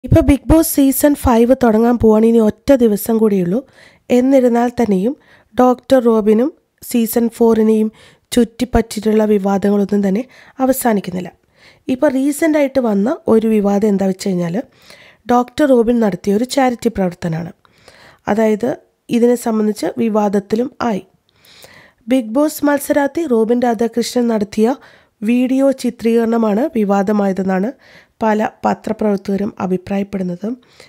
ഇപ്പോൾ big boss season five തുടങ്ങാൻ പോവാണ് ഇനി ഒറ്റ ദിവസം കൂടിയുള്ളൂ എന്നിരുന്നാൽ തന്നെയും ഡോക്ടർ റോബിനും സീസൺ ഫോറിനെയും ചുറ്റിപ്പറ്റിയിട്ടുള്ള വിവാദങ്ങളൊന്നും തന്നെ അവസാനിക്കുന്നില്ല ഇപ്പോൾ റീസെൻ്റായിട്ട് വന്ന ഒരു വിവാദം എന്താ വെച്ച് കഴിഞ്ഞാൽ ഡോക്ടർ റോബിൻ നടത്തിയ ഒരു ചാരിറ്റി പ്രവർത്തനമാണ് അതായത് ഇതിനെ സംബന്ധിച്ച് വിവാദത്തിലും ആയി ബിഗ് ബോസ് മത്സരാർത്ഥി റോബിൻ രാധാകൃഷ്ണൻ നടത്തിയ വീഡിയോ ചിത്രീകരണമാണ് വിവാദമായതെന്നാണ് പല പത്രപ്രവർത്തകരും അഭിപ്രായപ്പെടുന്നത്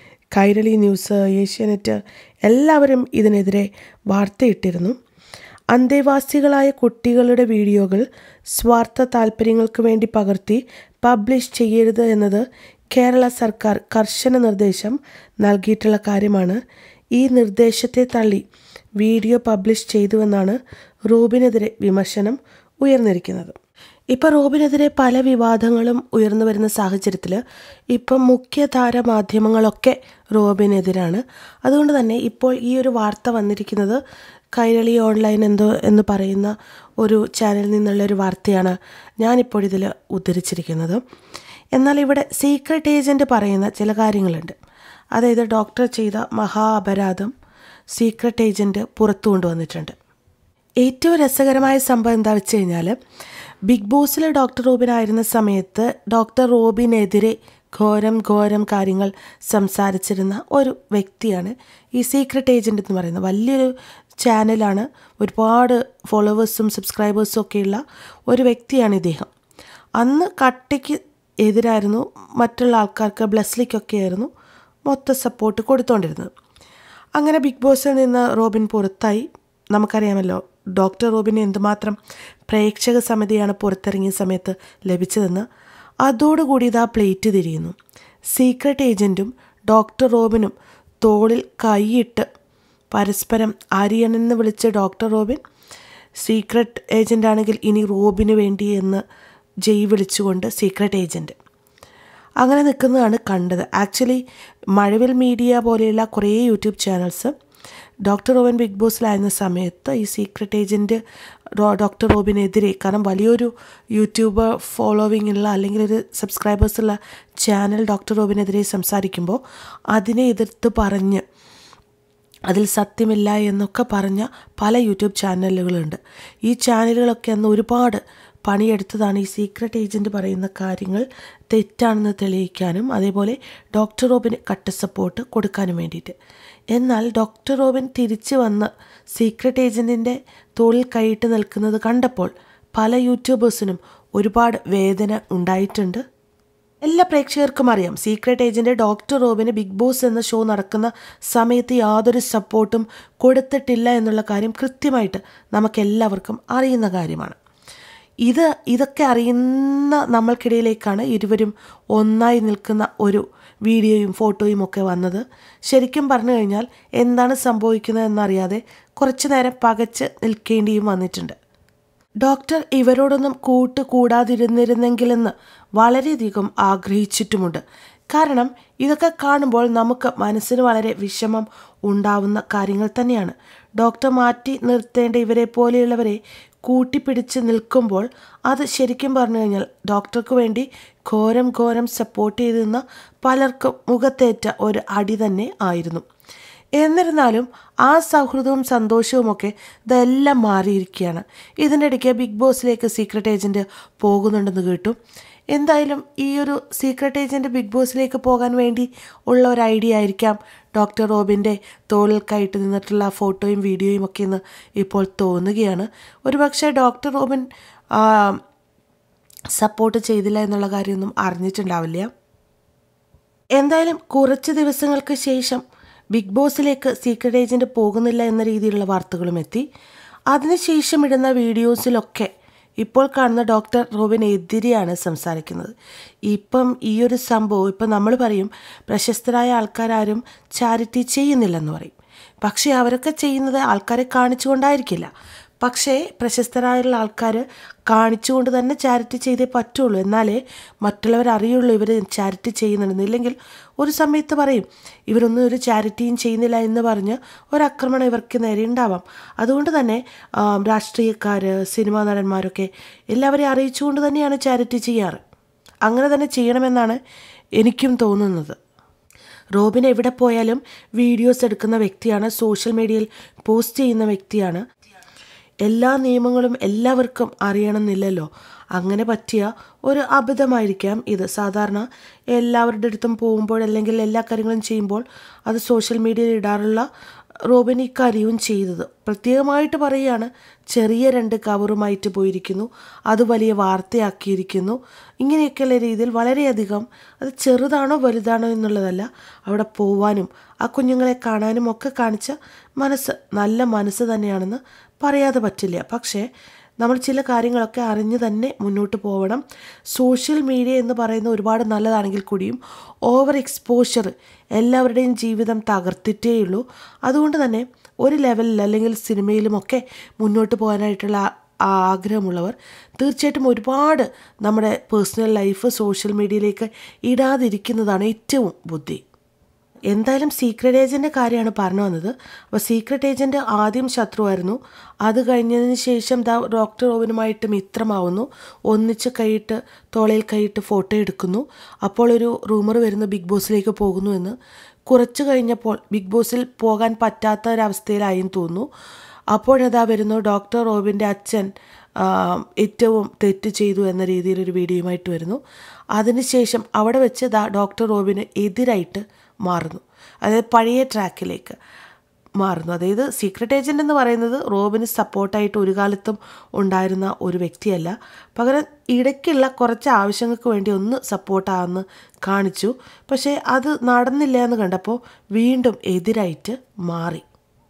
കൈരളി ന്യൂസ് ഏഷ്യാനെറ്റ് എല്ലാവരും ഇതിനെതിരെ വാർത്തയിട്ടിരുന്നു അന്തേവാസികളായ കുട്ടികളുടെ വീഡിയോകൾ സ്വാർത്ഥ താല്പര്യങ്ങൾക്ക് വേണ്ടി പകർത്തി പബ്ലിഷ് ചെയ്യരുത് എന്നത് കേരള സർക്കാർ കർശന നിർദ്ദേശം നൽകിയിട്ടുള്ള കാര്യമാണ് ഈ നിർദ്ദേശത്തെ തള്ളി വീഡിയോ പബ്ലിഷ് ചെയ്തുവെന്നാണ് റോബിനെതിരെ വിമർശനം ഉയർന്നിരിക്കുന്നത് ഇപ്പം റോബിനെതിരെ പല വിവാദങ്ങളും ഉയർന്നു വരുന്ന സാഹചര്യത്തിൽ ഇപ്പം മുഖ്യധാര മാധ്യമങ്ങളൊക്കെ റോബിനെതിരാണ് അതുകൊണ്ട് തന്നെ ഇപ്പോൾ ഈ ഒരു വാർത്ത വന്നിരിക്കുന്നത് കൈരളി ഓൺലൈൻ എന്തോ എന്ന് പറയുന്ന ഒരു ചാനലിൽ നിന്നുള്ള ഒരു വാർത്തയാണ് ഞാനിപ്പോൾ ഇതിൽ ഉദ്ധരിച്ചിരിക്കുന്നത് എന്നാൽ ഇവിടെ സീക്രട്ട് ഏജൻറ്റ് പറയുന്ന ചില കാര്യങ്ങളുണ്ട് അതായത് ഡോക്ടർ ചെയ്ത മഹാ അപരാധം സീക്രട്ട് ഏജൻറ്റ് പുറത്തു കൊണ്ടുവന്നിട്ടുണ്ട് ഏറ്റവും രസകരമായ സംഭവം എന്താ വെച്ച് കഴിഞ്ഞാൽ ബിഗ് ബോസിൽ ഡോക്ടർ റോബിൻ ആയിരുന്ന സമയത്ത് ഡോക്ടർ റോബിനെതിരെ ഘോരം ഘോരം കാര്യങ്ങൾ സംസാരിച്ചിരുന്ന ഒരു വ്യക്തിയാണ് ഈ സീക്രട്ട് ഏജൻറ്റ് എന്ന് പറയുന്നത് വലിയൊരു ചാനലാണ് ഒരുപാട് ഫോളോവേഴ്സും സബ്സ്ക്രൈബേഴ്സും ഒക്കെയുള്ള ഒരു വ്യക്തിയാണ് ഇദ്ദേഹം അന്ന് കട്ടയ്ക്ക് എതിരായിരുന്നു മറ്റുള്ള ആൾക്കാർക്ക് ബ്ലസ്ലിക്കൊക്കെ ആയിരുന്നു മൊത്തം സപ്പോർട്ട് കൊടുത്തുകൊണ്ടിരുന്നത് അങ്ങനെ ബിഗ് ബോസിൽ നിന്ന് റോബിൻ പുറത്തായി നമുക്കറിയാമല്ലോ ഡോക്ടർ റോബിന് എന്തുമാത്രം പ്രേക്ഷക സമിതിയാണ് പുറത്തിറങ്ങിയ സമയത്ത് ലഭിച്ചതെന്ന് അതോടുകൂടി ഇതാ പ്ലേറ്റ് തിരിയുന്നു സീക്രട്ട് ഏജൻറ്റും ഡോക്ടർ റോബിനും തോളിൽ കൈയിട്ട് പരസ്പരം ആര്യനെന്ന് വിളിച്ച ഡോക്ടർ റോബിൻ സീക്രട്ട് ഏജൻ്റ് ആണെങ്കിൽ ഇനി റോബിന് വേണ്ടി എന്ന് ജയ് വിളിച്ചുകൊണ്ട് സീക്രട്ട് ഏജൻറ്റ് അങ്ങനെ നിൽക്കുന്നതാണ് കണ്ടത് ആക്ച്വലി മഴവിൽ മീഡിയ പോലെയുള്ള കുറേ YouTube channels doctor Robin Bigg ബോസിലായിരുന്ന സമയത്ത് ഈ സീക്രട്ട് ഏജൻറ്റ് ഡോക്ടർ റോബിനെതിരെ കാരണം വലിയൊരു യൂട്യൂബർ ഫോളോവിംഗ് ഉള്ള അല്ലെങ്കിൽ ഒരു സബ്സ്ക്രൈബേഴ്സ് ഉള്ള ചാനൽ ഡോക്ടർ റോബിനെതിരെ സംസാരിക്കുമ്പോൾ അതിനെ എതിർത്ത് പറഞ്ഞ് അതിൽ സത്യമില്ല എന്നൊക്കെ പറഞ്ഞ പല യൂട്യൂബ് ചാനലുകളുണ്ട് ഈ ചാനലുകളൊക്കെ അന്ന് ഒരുപാട് പണിയെടുത്തതാണ് ഈ സീക്രട്ട് ഏജൻറ്റ് പറയുന്ന കാര്യങ്ങൾ തെറ്റാണെന്ന് തെളിയിക്കാനും അതേപോലെ ഡോക്ടർ റോബിന് കട്ട സപ്പോർട്ട് കൊടുക്കാനും വേണ്ടിയിട്ട് എന്നാൽ ഡോക്ടർ റോബിൻ തിരിച്ചു വന്ന് സീക്രട്ട് ഏജൻറ്റിൻ്റെ തോളിൽ കൈയിട്ട് നിൽക്കുന്നത് കണ്ടപ്പോൾ പല യൂട്യൂബേഴ്സിനും ഒരുപാട് വേദന ഉണ്ടായിട്ടുണ്ട് എല്ലാ പ്രേക്ഷകർക്കും അറിയാം സീക്രട്ട് ഏജൻറ്റ് ഡോക്ടർ റോബിന് ബിഗ് ബോസ് എന്ന ഷോ നടക്കുന്ന സമയത്ത് യാതൊരു സപ്പോർട്ടും കൊടുത്തിട്ടില്ല എന്നുള്ള കാര്യം കൃത്യമായിട്ട് നമുക്കെല്ലാവർക്കും അറിയുന്ന കാര്യമാണ് ഇത് ഇതൊക്കെ അറിയുന്ന നമ്മൾക്കിടയിലേക്കാണ് ഇരുവരും ഒന്നായി നിൽക്കുന്ന ഒരു വീഡിയോയും ഫോട്ടോയും ഒക്കെ വന്നത് ശരിക്കും പറഞ്ഞു കഴിഞ്ഞാൽ എന്താണ് സംഭവിക്കുന്നത് എന്നറിയാതെ കുറച്ചു നേരം പകച്ച് നിൽക്കേണ്ടിയും വന്നിട്ടുണ്ട് ഡോക്ടർ ഇവരോടൊന്നും കൂട്ട് കൂടാതിരുന്നിരുന്നെങ്കിലെന്ന് വളരെയധികം ആഗ്രഹിച്ചിട്ടുമുണ്ട് കാരണം ഇതൊക്കെ കാണുമ്പോൾ നമുക്ക് മനസ്സിന് വളരെ വിഷമം ഉണ്ടാവുന്ന കാര്യങ്ങൾ തന്നെയാണ് ഡോക്ടർ മാറ്റി നിർത്തേണ്ട ഇവരെ പോലെയുള്ളവരെ കൂട്ടിപ്പിടിച്ച് നിൽക്കുമ്പോൾ അത് ശരിക്കും പറഞ്ഞു കഴിഞ്ഞാൽ ഡോക്ടർക്ക് വേണ്ടി ഘോരം ഘോരം സപ്പോർട്ട് ചെയ്ത് നിന്ന പലർക്കും മുഖത്തേറ്റ ഒരു അടി തന്നെ ആയിരുന്നു എന്നിരുന്നാലും ആ സൗഹൃദവും സന്തോഷവുമൊക്കെ ഇതെല്ലാം മാറിയിരിക്കുകയാണ് ഇതിൻ്റെ ഇടയ്ക്ക് ബിഗ് ബോസിലേക്ക് സീക്രട്ട് ഏജൻറ്റ് പോകുന്നുണ്ടെന്ന് കേട്ടു എന്തായാലും ഈ ഒരു സീക്രട്ട് ഏജൻറ്റ് ബിഗ് ബോസിലേക്ക് പോകാൻ വേണ്ടി ഉള്ള ഒരു ഐഡിയ ആയിരിക്കാം ഡോക്ടർ റോബിൻ്റെ തോളിൽ കൈയിട്ട് നിന്നിട്ടുള്ള ഫോട്ടോയും വീഡിയോയും ഒക്കെ ഇന്ന് ഇപ്പോൾ തോന്നുകയാണ് ഒരുപക്ഷെ ഡോക്ടർ റോബിൻ സപ്പോർട്ട് ചെയ്തില്ല എന്നുള്ള കാര്യമൊന്നും അറിഞ്ഞിട്ടുണ്ടാവില്ല എന്തായാലും കുറച്ച് ദിവസങ്ങൾക്ക് ശേഷം ബിഗ് ബോസിലേക്ക് സീക്രട്ട് ഏജൻറ്റ് പോകുന്നില്ല എന്ന രീതിയിലുള്ള വാർത്തകളും എത്തി അതിനുശേഷം ഇടുന്ന വീഡിയോസിലൊക്കെ ഇപ്പോൾ കാണുന്ന ഡോക്ടർ റോബിനെതിരെയാണ് സംസാരിക്കുന്നത് ഇപ്പം ഈ ഒരു സംഭവം ഇപ്പം നമ്മൾ പറയും പ്രശസ്തരായ ആൾക്കാരും ചാരിറ്റി ചെയ്യുന്നില്ലെന്ന് പറയും പക്ഷേ അവരൊക്കെ ചെയ്യുന്നത് ആൾക്കാരെ കാണിച്ചുകൊണ്ടായിരിക്കില്ല പക്ഷേ പ്രശസ്തരായുള്ള ആൾക്കാർ കാണിച്ചുകൊണ്ട് തന്നെ ചാരിറ്റി ചെയ്തേ പറ്റുള്ളൂ എന്നാലേ മറ്റുള്ളവർ അറിയുള്ളൂ ഇവർ ചാരിറ്റി ചെയ്യുന്നുണ്ടെന്ന് ഇല്ലെങ്കിൽ ഒരു സമയത്ത് പറയും ഇവരൊന്നും ഒരു ചാരിറ്റിയും ചെയ്യുന്നില്ല എന്ന് പറഞ്ഞ് ഒരാക്രമണം ഇവർക്ക് നേരെ ഉണ്ടാവാം അതുകൊണ്ട് തന്നെ രാഷ്ട്രീയക്കാർ സിനിമാ നടന്മാരൊക്കെ എല്ലാവരെയും അറിയിച്ചുകൊണ്ട് തന്നെയാണ് ചാരിറ്റി ചെയ്യാറ് അങ്ങനെ തന്നെ ചെയ്യണമെന്നാണ് എനിക്കും തോന്നുന്നത് റോബിൻ എവിടെ പോയാലും വീഡിയോസ് എടുക്കുന്ന വ്യക്തിയാണ് സോഷ്യൽ മീഡിയയിൽ പോസ്റ്റ് ചെയ്യുന്ന വ്യക്തിയാണ് എല്ലാ നിയമങ്ങളും എല്ലാവർക്കും അറിയണമെന്നില്ലല്ലോ അങ്ങനെ പറ്റിയ ഒരു അബദ്ധമായിരിക്കാം ഇത് സാധാരണ എല്ലാവരുടെ അടുത്തും പോകുമ്പോൾ അല്ലെങ്കിൽ എല്ലാ കാര്യങ്ങളും ചെയ്യുമ്പോൾ അത് സോഷ്യൽ മീഡിയയിൽ ഇടാറുള്ള റോബിൻ ഇക്കാര്യവും ചെയ്തത് പ്രത്യേകമായിട്ട് പറയുകയാണ് ചെറിയ രണ്ട് കവറുമായിട്ട് പോയിരിക്കുന്നു അത് വലിയ വാർത്തയാക്കിയിരിക്കുന്നു ഇങ്ങനെയൊക്കെയുള്ള രീതിയിൽ വളരെയധികം അത് ചെറുതാണോ വലുതാണോ എന്നുള്ളതല്ല അവിടെ പോവാനും ആ കുഞ്ഞുങ്ങളെ കാണാനും ഒക്കെ കാണിച്ച മനസ്സ് നല്ല മനസ്സ് തന്നെയാണെന്ന് പറയാതെ പറ്റില്ല പക്ഷേ നമ്മൾ ചില കാര്യങ്ങളൊക്കെ അറിഞ്ഞ് തന്നെ മുന്നോട്ട് പോകണം സോഷ്യൽ മീഡിയ എന്ന് പറയുന്ന ഒരുപാട് നല്ലതാണെങ്കിൽ കൂടിയും ഓവർ എക്സ്പോഷർ എല്ലാവരുടെയും ജീവിതം തകർത്തിട്ടേയുള്ളൂ അതുകൊണ്ട് തന്നെ ഒരു ലെവലിൽ അല്ലെങ്കിൽ സിനിമയിലുമൊക്കെ മുന്നോട്ട് പോകാനായിട്ടുള്ള ആ ആഗ്രഹമുള്ളവർ തീർച്ചയായിട്ടും ഒരുപാട് നമ്മുടെ പേഴ്സണൽ ലൈഫ് സോഷ്യൽ മീഡിയയിലേക്ക് ഇടാതിരിക്കുന്നതാണ് ഏറ്റവും ബുദ്ധി എന്തായാലും സീക്രട്ട് ഏജൻ്റെ കാര്യമാണ് പറഞ്ഞു വന്നത് അപ്പോൾ സീക്രട്ട് ഏജൻറ്റ് ആദ്യം ശത്രുവായിരുന്നു അത് കഴിഞ്ഞതിന് ശേഷം ദാ ഡോക്ടർ റോബിനുമായിട്ട് മിത്രമാവുന്നു ഒന്നിച്ച് കൈയിട്ട് തോളയിൽ കൈയിട്ട് ഫോട്ടോ എടുക്കുന്നു അപ്പോൾ ഒരു റൂമർ വരുന്നു ബിഗ് ബോസിലേക്ക് പോകുന്നു എന്ന് കുറച്ച് കഴിഞ്ഞപ്പോൾ ബിഗ് ബോസിൽ പോകാൻ പറ്റാത്ത ഒരവസ്ഥയിലായും തോന്നുന്നു അപ്പോഴതാ വരുന്നു ഡോക്ടർ റോബിൻ്റെ അച്ഛൻ ഏറ്റവും തെറ്റ് ചെയ്തു എന്ന രീതിയിൽ ഒരു വീഡിയോയുമായിട്ട് വരുന്നു അതിനുശേഷം അവിടെ വെച്ച് ദാ ഡോക്ടർ റോബിന് എതിരായിട്ട് മാറുന്നു അതായത് പഴയ ട്രാക്കിലേക്ക് മാറുന്നു അതായത് സീക്രട്ട് ഏജൻ്റ് എന്ന് പറയുന്നത് റോബിന് സപ്പോർട്ടായിട്ട് ഒരു കാലത്തും ഉണ്ടായിരുന്ന ഒരു വ്യക്തിയല്ല പകരം ഇടയ്ക്കുള്ള കുറച്ച് ആവശ്യങ്ങൾക്ക് വേണ്ടി ഒന്ന് സപ്പോർട്ടാണെന്ന് കാണിച്ചു പക്ഷേ അത് നടന്നില്ല എന്ന് കണ്ടപ്പോൾ വീണ്ടും എതിരായിട്ട് മാറി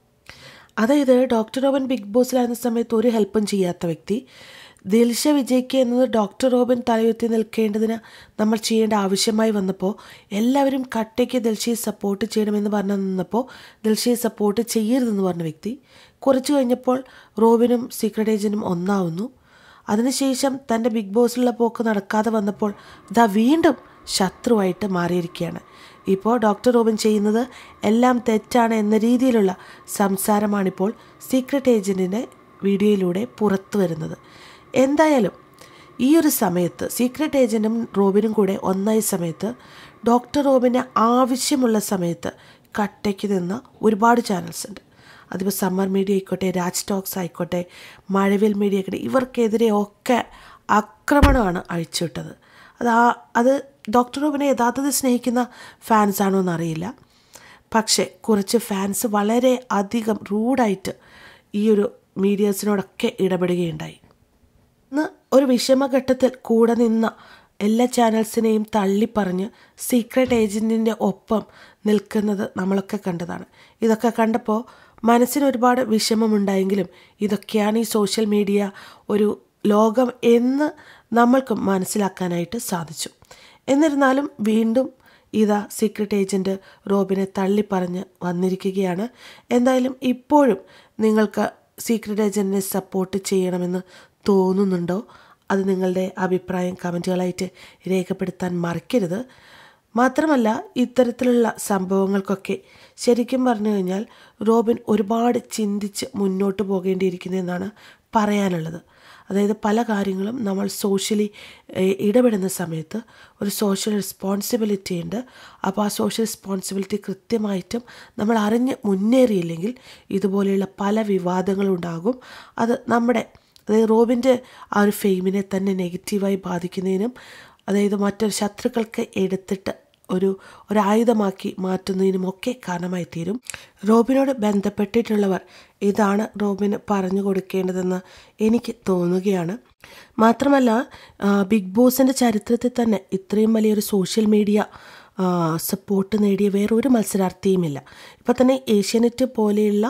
അതായത് ഡോക്ടർ റോബൻ ബിഗ് ബോസിലായിരുന്ന സമയത്ത് ഒരു ഹെൽപ്പും ചെയ്യാത്ത വ്യക്തി ദിൽഷ വിജയിക്കുക എന്നത് ഡോക്ടർ റോബിൻ തലയുയർത്തി നിൽക്കേണ്ടതിന് നമ്മൾ ചെയ്യേണ്ട ആവശ്യമായി വന്നപ്പോൾ എല്ലാവരും കട്ടയ്ക്ക് ദിൽഷയെ സപ്പോർട്ട് ചെയ്യണമെന്ന് പറഞ്ഞു നിന്നപ്പോൾ ദിൽഷയെ സപ്പോർട്ട് ചെയ്യരുതെന്ന് പറഞ്ഞ വ്യക്തി കുറച്ച് കഴിഞ്ഞപ്പോൾ റോബിനും സീക്രട്ട് ഏജൻറ്റും ഒന്നാവുന്നു അതിനുശേഷം തൻ്റെ ബിഗ് ബോസിലുള്ള പോക്ക് നടക്കാതെ വന്നപ്പോൾ ഇതാ വീണ്ടും ശത്രുവായിട്ട് മാറിയിരിക്കുകയാണ് ഇപ്പോൾ ഡോക്ടർ റോബിൻ ചെയ്യുന്നത് എല്ലാം തെറ്റാണ് എന്ന രീതിയിലുള്ള സംസാരമാണിപ്പോൾ സീക്രട്ട് ഏജൻറ്റിൻ്റെ വീഡിയോയിലൂടെ പുറത്തു വരുന്നത് എന്തായാലും ഈ ഒരു സമയത്ത് സീക്രട്ട് ഏജൻറ്റും റോബിനും കൂടെ ഒന്നായ സമയത്ത് ഡോക്ടർ റോബിന് ആവശ്യമുള്ള സമയത്ത് കട്ടയ്ക്ക് നിന്ന ഒരുപാട് ചാനൽസ് ഉണ്ട് അതിപ്പോൾ സമ്മർ മീഡിയ ആയിക്കോട്ടെ രാജ് ടോക്സ് ആയിക്കോട്ടെ മഴവിൽ മീഡിയ ആയിക്കോട്ടെ ഇവർക്കെതിരെ ഒക്കെ ആക്രമണമാണ് അഴിച്ചുവിട്ടത് അത് ആ അത് ഡോക്ടർ റോബിനെ യഥാർത്ഥത്തിൽ സ്നേഹിക്കുന്ന ഫാൻസാണോ എന്നറിയില്ല പക്ഷേ കുറച്ച് ഫാൻസ് വളരെ അധികം റൂഡായിട്ട് ഈ ഒരു മീഡിയസിനോടൊക്കെ ഇടപെടുകയുണ്ടായി ഇന്ന് ഒരു വിഷമഘട്ടത്തിൽ കൂടെ നിന്ന എല്ലാ ചാനൽസിനെയും തള്ളിപ്പറഞ്ഞ് സീക്രട്ട് ഏജൻറ്റിൻ്റെ ഒപ്പം നിൽക്കുന്നത് നമ്മളൊക്കെ കണ്ടതാണ് ഇതൊക്കെ കണ്ടപ്പോൾ മനസ്സിന് ഒരുപാട് വിഷമമുണ്ടായെങ്കിലും ഇതൊക്കെയാണ് ഈ സോഷ്യൽ മീഡിയ ഒരു ലോകം എന്ന് നമ്മൾക്കും മനസ്സിലാക്കാനായിട്ട് സാധിച്ചു എന്നിരുന്നാലും വീണ്ടും ഇതാ സീക്രട്ട് ഏജൻറ്റ് റോബിനെ തള്ളിപ്പറഞ്ഞ് വന്നിരിക്കുകയാണ് എന്തായാലും ഇപ്പോഴും നിങ്ങൾക്ക് സീക്രട്ട് ഏജൻറ്റിനെ സപ്പോർട്ട് ചെയ്യണമെന്ന് തോന്നുന്നുണ്ടോ അത് നിങ്ങളുടെ അഭിപ്രായം കമൻറ്റുകളായിട്ട് രേഖപ്പെടുത്താൻ മറക്കരുത് മാത്രമല്ല ഇത്തരത്തിലുള്ള സംഭവങ്ങൾക്കൊക്കെ ശരിക്കും പറഞ്ഞു കഴിഞ്ഞാൽ റോബിൻ ഒരുപാട് ചിന്തിച്ച് മുന്നോട്ട് പോകേണ്ടിയിരിക്കുന്നു എന്നാണ് പറയാനുള്ളത് അതായത് പല കാര്യങ്ങളും നമ്മൾ സോഷ്യലി ഇടപെടുന്ന സമയത്ത് ഒരു സോഷ്യൽ റെസ്പോൺസിബിലിറ്റി ഉണ്ട് അപ്പോൾ ആ സോഷ്യൽ റെസ്പോൺസിബിലിറ്റി കൃത്യമായിട്ടും നമ്മൾ അറിഞ്ഞ് മുന്നേറിയില്ലെങ്കിൽ ഇതുപോലെയുള്ള പല വിവാദങ്ങളും ഉണ്ടാകും അത് നമ്മുടെ അതായത് റോബിൻ്റെ ആ ഒരു ഫെയിമിനെ തന്നെ നെഗറ്റീവായി ബാധിക്കുന്നതിനും അതായത് മറ്റൊരു ശത്രുക്കൾക്ക് എടുത്തിട്ട് ഒരു ഒരായുധമാക്കി മാറ്റുന്നതിനുമൊക്കെ കാരണമായി തീരും റോബിനോട് ബന്ധപ്പെട്ടിട്ടുള്ളവർ ഇതാണ് റോബിന് പറഞ്ഞു കൊടുക്കേണ്ടതെന്ന് എനിക്ക് തോന്നുകയാണ് മാത്രമല്ല ബിഗ് ബോസിൻ്റെ ചരിത്രത്തിൽ തന്നെ ഇത്രയും വലിയൊരു സോഷ്യൽ മീഡിയ സപ്പോർട്ട് നേടിയ വേറൊരു മത്സരാർത്ഥിയുമില്ല ഇപ്പോൾ തന്നെ ഏഷ്യാനെറ്റ് പോലെയുള്ള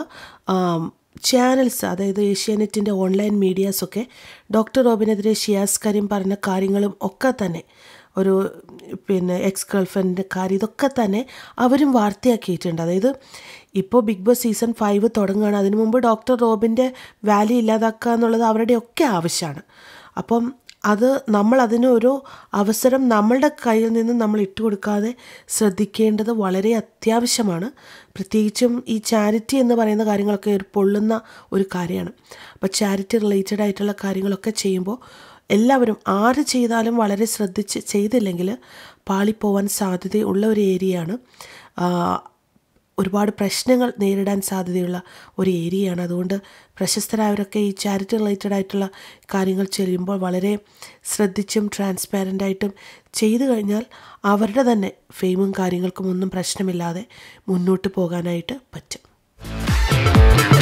ചാനൽസ് അതായത് ഏഷ്യാനെറ്റിൻ്റെ ഓൺലൈൻ മീഡിയാസൊക്കെ ഡോക്ടർ റോബിനെതിരെ ഷിയാസ് കരീം പറഞ്ഞ കാര്യങ്ങളും ഒക്കെ തന്നെ ഒരു പിന്നെ എക്സ് ഗേൾഫ്രണ്ടിൻ്റെ കാര്യം ഇതൊക്കെ തന്നെ അവരും വാർത്തയാക്കിയിട്ടുണ്ട് അതായത് ഇപ്പോൾ ബിഗ് ബോസ് സീസൺ ഫൈവ് തുടങ്ങുകയാണ് അതിനു മുമ്പ് ഡോക്ടർ റോബിൻ്റെ വാല്യൂ ഇല്ലാതാക്കുക എന്നുള്ളത് അവരുടെയൊക്കെ ആവശ്യമാണ് അപ്പം അത് നമ്മൾ അതിന് ഒരു അവസരം നമ്മളുടെ കയ്യിൽ നിന്ന് നമ്മൾ ഇട്ടുകൊടുക്കാതെ ശ്രദ്ധിക്കേണ്ടത് വളരെ അത്യാവശ്യമാണ് പ്രത്യേകിച്ചും ഈ ചാരിറ്റി എന്ന് പറയുന്ന കാര്യങ്ങളൊക്കെ ഒരു പൊള്ളുന്ന ഒരു കാര്യമാണ് അപ്പോൾ ചാരിറ്റി റിലേറ്റഡ് ആയിട്ടുള്ള കാര്യങ്ങളൊക്കെ ചെയ്യുമ്പോൾ എല്ലാവരും ആര് ചെയ്താലും വളരെ ശ്രദ്ധിച്ച് ചെയ്തില്ലെങ്കിൽ പാളിപ്പോവാൻ സാധ്യതയുള്ള ഒരു ഏരിയയാണ് ആ, ഒരുപാട് പ്രശ്നങ്ങൾ നേരിടാൻ സാധ്യതയുള്ള ഒരു ഏരിയയാണ് അതുകൊണ്ട് പ്രശസ്തരായവരൊക്കെ ഈ ചാരിറ്റി റിലേറ്റഡ് ആയിട്ടുള്ള കാര്യങ്ങൾ ചെയ്യുമ്പോൾ വളരെ ശ്രദ്ധിച്ചും ട്രാൻസ്പാരൻ്റ് ആയിട്ടും ചെയ്തു കഴിഞ്ഞാൽ അവരുടെ തന്നെ ഫെയിമും കാര്യങ്ങൾക്കും ഒന്നും പ്രശ്നമില്ലാതെ മുന്നോട്ട് പോകാനായിട്ട് പറ്റും